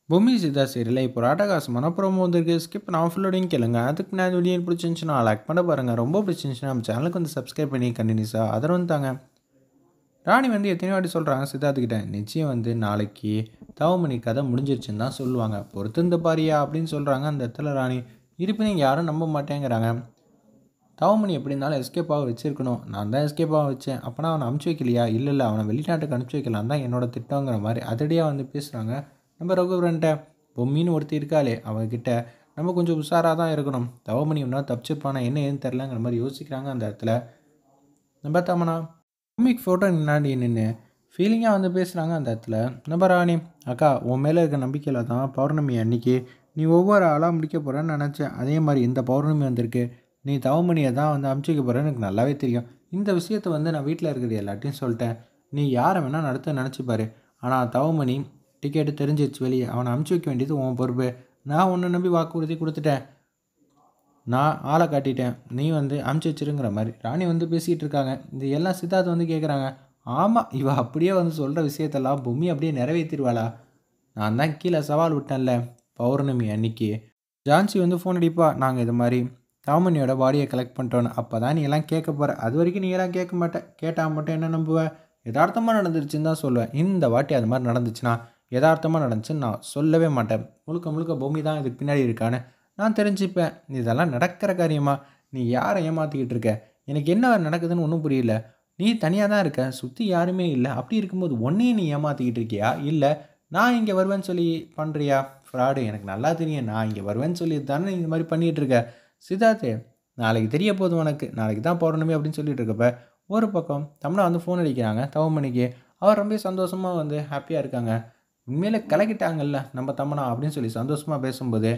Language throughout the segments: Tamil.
பொம்மி சித்தா சீரியலில் இப்போ ராட்டகாசமான ப்ரோமோ வந்திருக்கு ஸ்கிப் நான் ஃபுல்லோடையும் கேளுங்க அதுக்கு நான் வீடியோ பிடிச்சிருந்துச்சுன்னா லைக் பண்ண பாருங்கள் ரொம்ப பிடிச்சிருந்துச்சுன்னா நம்ம சேனலுக்கு வந்து சப்ஸ்கிரைப் பண்ணி கண்டினியூஸாக ஆதரவு தாங்க ராணி வந்து எத்தனை வாட்டி சொல்கிறாங்க சித்தார்த்துக்கிட்ட நிச்சயம் வந்து நாளைக்கு தவமணி கதை முடிஞ்சிருச்சுன்னு தான் சொல்லுவாங்க பொறுத்திருந்த பாரியா அப்படின்னு சொல்கிறாங்க அந்த இடத்துல ராணி இருப்பினும் யாரும் நம்ப மாட்டேங்கிறாங்க தவமணி எப்படி இருந்தாலும் எஸ்கேப் ஆக வச்சிருக்கணும் நான் தான் எஸ்கேப் ஆக வச்சேன் அப்போனா அவனை அனுப்பிச்சி வைக்கலையா இல்லை இல்லை அவனை வெளிநாட்டுக்கு அனுப்பிச்சி வைக்கலாம் தான் என்னோட திட்டங்கிற மாதிரி அதடியாக வந்து பேசுகிறாங்க நம்ம ரகுவரன்ட்ட பொம்மின்னு ஒருத்தி இருக்காளே அவகிட்ட நம்ம கொஞ்சம் உஷாராக தான் இருக்கணும் தவமணி ஒன்றா தப்பிச்சிருப்பானா என்ன ஏன்னு தெரிலங்கிற மாதிரி யோசிக்கிறாங்க அந்த இடத்துல நம்ம தமனா பொம்மிக்கு ஃபோட்டோ முன்னாடி நின்று ஃபீலிங்காக வந்து பேசுகிறாங்க அந்த இடத்துல நம்ம ராணி அக்கா உன் மேலே இருக்க நம்பிக்கையில் தான் பௌர்ணமி அன்னைக்கு நீ ஒவ்வொரு ஆளாக முடிக்க போகிறேன்னு நினச்சேன் அதே மாதிரி இந்த பௌர்ணமி வந்திருக்கு நீ தவமணியை தான் வந்து அமுச்சு வைக்க போகிறேன்னு எனக்கு நல்லாவே தெரியும் இந்த விஷயத்தை வந்து நான் வீட்டில் இருக்கிற எல்லாத்தையும் சொல்லிட்டேன் நீ யாரை வேணால் நடத்த நினச்சிப்பாரு ஆனால் தவமணி டிக்கெட்டு தெரிஞ்சிருச்சு வெளியே அவனை அமுச்சு வைக்க வேண்டியது உன் பொறுப்பு நான் உன்னை நம்பி வாக்குறுதி கொடுத்துட்டேன் நான் ஆளை காட்டிட்டேன் நீ வந்து அமுச்சு வச்சிருங்கிற மாதிரி ராணி வந்து பேசிகிட்டு இருக்காங்க இந்த எல்லாம் சித்தார்த் வந்து கேட்குறாங்க ஆமாம் இவ அப்படியே வந்து சொல்கிற விஷயத்தெல்லாம் பொம்மி அப்படியே நிறைவேற்றிடுவாளா நான் தான் கீழே சவால் விட்டேன்ல பௌர்ணமி அன்னைக்கு ஜான்சி வந்து ஃபோன் அடிப்பா நாங்கள் இது மாதிரி தாமணியோட பாடியை கலெக்ட் பண்ணிட்டோன்னு அப்போ தான் நீ எல்லாம் கேட்க போகிற அது வரைக்கும் நீ எல்லாம் கேட்க மாட்டேன் கேட்டால் மட்டும் என்ன நம்புவேன் யதார்த்தமாக நடந்துருச்சுன்னு தான் சொல்லுவேன் இந்த வாட்டி அது மாதிரி நடந்துச்சுன்னா யதார்த்தமாக நடந்துச்சுன்னு நான் சொல்லவே மாட்டேன் முழுக்க முழுக்க பூமி தான் இதுக்கு பின்னாடி இருக்கான்னு நான் தெரிஞ்சுப்பேன் இதெல்லாம் நடக்கிற காரியமா நீ யாரை ஏமாற்றிக்கிட்டு இருக்க எனக்கு என்ன நடக்குதுன்னு ஒன்றும் புரியல நீ தனியாக தான் இருக்க சுற்றி யாருமே இல்லை அப்படி இருக்கும்போது ஒன்றையும் நீ ஏமாற்றிக்கிட்டு இருக்கியா இல்லை நான் இங்கே வருவேன்னு சொல்லி பண்ணுறியா ஃப்ராடு எனக்கு நல்லா தெரியும் நான் இங்கே வருவேன்னு சொல்லி தானே இந்த மாதிரி பண்ணிகிட்டு இருக்க சித்தார்த்து நாளைக்கு தெரிய போகுது உனக்கு நாளைக்கு தான் பௌர்ணமி அப்படின்னு சொல்லிட்டு இருக்கப்ப ஒரு பக்கம் தமிழா வந்து ஃபோன் அடிக்கிறாங்க தவமணிக்கு அவர் ரொம்ப சந்தோஷமாக வந்து ஹாப்பியாக இருக்காங்க உண்மையிலே கலக்கிட்டாங்கல்ல நம்ம தம்மனா அப்படின்னு சொல்லி சந்தோஷமாக பேசும்போது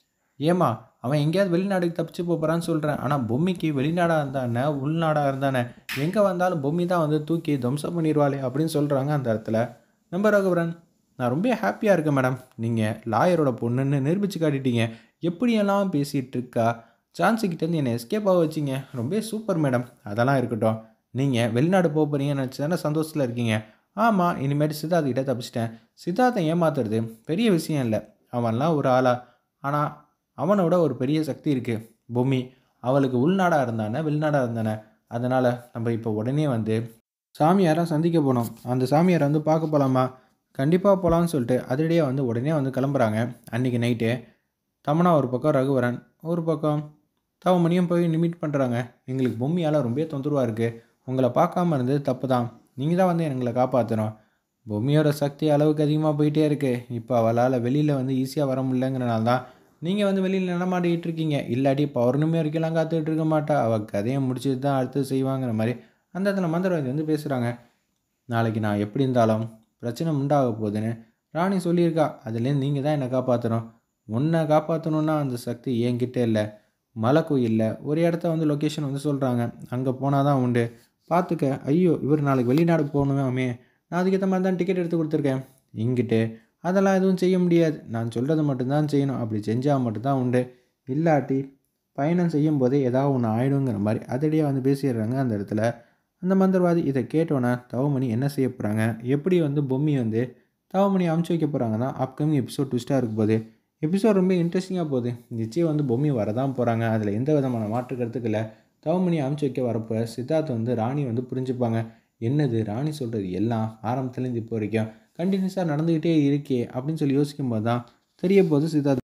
ஏமா அவன் எங்கேயாவது வெளிநாடுக்கு தப்பிச்சு போகிறான்னு சொல்கிறேன் ஆனால் பொம்மிக்கு வெளிநாடாக இருந்தானே உள்நாடாக இருந்தானே எங்கே வந்தாலும் பொம்மி தான் வந்து தூக்கி துவம்சம் பண்ணிடுவாளே அப்படின்னு சொல்கிறாங்க அந்த இடத்துல நம்ம ரகுவரன் நான் ரொம்ப ஹாப்பியாக இருக்கேன் மேடம் நீங்கள் லாயரோட பொண்ணுன்னு நிரூபித்து காட்டிட்டீங்க எப்படியெல்லாம் பேசிகிட்டு இருக்கா சான்ஸு கிட்டேருந்து என்னை எஸ்கேப் ஆக வச்சிங்க ரொம்ப சூப்பர் மேடம் அதெல்லாம் இருக்கட்டும் நீங்கள் வெளிநாடு போக போகிறீங்கன்னு நினச்சி தானே சந்தோஷத்தில் இருக்கீங்க ஆமாம் இனிமேட்டு சித்தார்த் கிட்டே தப்பிச்சிட்டேன் சித்தார்த்தை ஏமாத்துறது பெரிய விஷயம் இல்லை அவன்லாம் ஒரு ஆளா ஆனால் அவனோட ஒரு பெரிய சக்தி இருக்குது பொம்மி அவளுக்கு உள்நாடாக இருந்தானே வெளிநாடாக இருந்தானே அதனால் நம்ம இப்போ உடனே வந்து சாமியாரை சந்திக்க போனோம் அந்த சாமியாரை வந்து பார்க்க போகலாமா கண்டிப்பாக போகலான்னு சொல்லிட்டு அதிரடியே வந்து உடனே வந்து கிளம்புறாங்க அன்றைக்கி நைட்டு தமனா ஒரு பக்கம் ரகுவரன் ஒரு பக்கம் தவமணியும் போய் நிமிட் பண்ணுறாங்க எங்களுக்கு பொம்மியால் ரொம்ப தொந்தரவாக இருக்குது உங்களை பார்க்காம இருந்தது தப்பு தான் நீங்கள் தான் வந்து எங்களை காப்பாற்றணும் பொம்மியோட சக்தி அளவுக்கு அதிகமாக போயிட்டே இருக்குது இப்போ அவளால் வெளியில் வந்து ஈஸியாக வர முடியலங்கிறனால தான் நீங்கள் வந்து வெளியில் நடமாடிக்கிட்டு இருக்கீங்க இல்லாட்டி பௌர்ணமி வரைக்கும்லாம் காத்துக்கிட்டு இருக்க மாட்டா அவள் கதையை முடிச்சுட்டு தான் அடுத்து செய்வாங்கிற மாதிரி அந்த இடத்துல மந்திரவாதி வந்து பேசுகிறாங்க நாளைக்கு நான் எப்படி இருந்தாலும் பிரச்சனை உண்டாக போகுதுன்னு ராணி சொல்லியிருக்கா அதுலேருந்து நீங்கள் தான் என்னை காப்பாற்றணும் உன்னை காப்பாற்றணுன்னா அந்த சக்தி என்கிட்ட இல்லை மலை கோயிலில் ஒரு இடத்த வந்து லொக்கேஷன் வந்து சொல்கிறாங்க அங்கே போனால் தான் உண்டு பார்த்துக்க ஐயோ இவர் நாளைக்கு வெளிநாடு போகணுமே நான் அதுக்கேற்ற மாதிரி தான் டிக்கெட் எடுத்து கொடுத்துருக்கேன் இங்கிட்டு அதெல்லாம் எதுவும் செய்ய முடியாது நான் சொல்கிறத மட்டும்தான் செய்யணும் அப்படி செஞ்சால் மட்டும்தான் உண்டு இல்லாட்டி பயணம் செய்யும் போதே ஏதாவது ஒன்று ஆயிடுங்கிற மாதிரி அதடியாக வந்து பேசிடுறாங்க அந்த இடத்துல அந்த மந்திரவாதி இதை கேட்டோன்னே தவமணி என்ன செய்ய போகிறாங்க எப்படி வந்து பொம்மி வந்து தவமணி அமுச்சு வைக்க போகிறாங்கன்னா அப்கமிங் எபிசோட் ட்விஸ்ட்டாக இருக்க போகுது எபிசோட் ரொம்ப இன்ட்ரெஸ்டிங்காக போகுது நிச்சயம் வந்து பொம்மி வரதான் போகிறாங்க அதில் எந்த விதமான மாற்று கருத்துக்கு இல்லை தவமணி அமுச்சு வைக்க வரப்போ சித்தார்த் வந்து ராணி வந்து புரிஞ்சுப்பாங்க என்னது ராணி சொல்கிறது எல்லாம் ஆரம்பத்துலேருந்து இப்போ வரைக்கும் கண்டினியூஸாக நடந்துக்கிட்டே இருக்கே அப்படின்னு சொல்லி யோசிக்கும் போது தான் தெரிய போது சித்தார்த்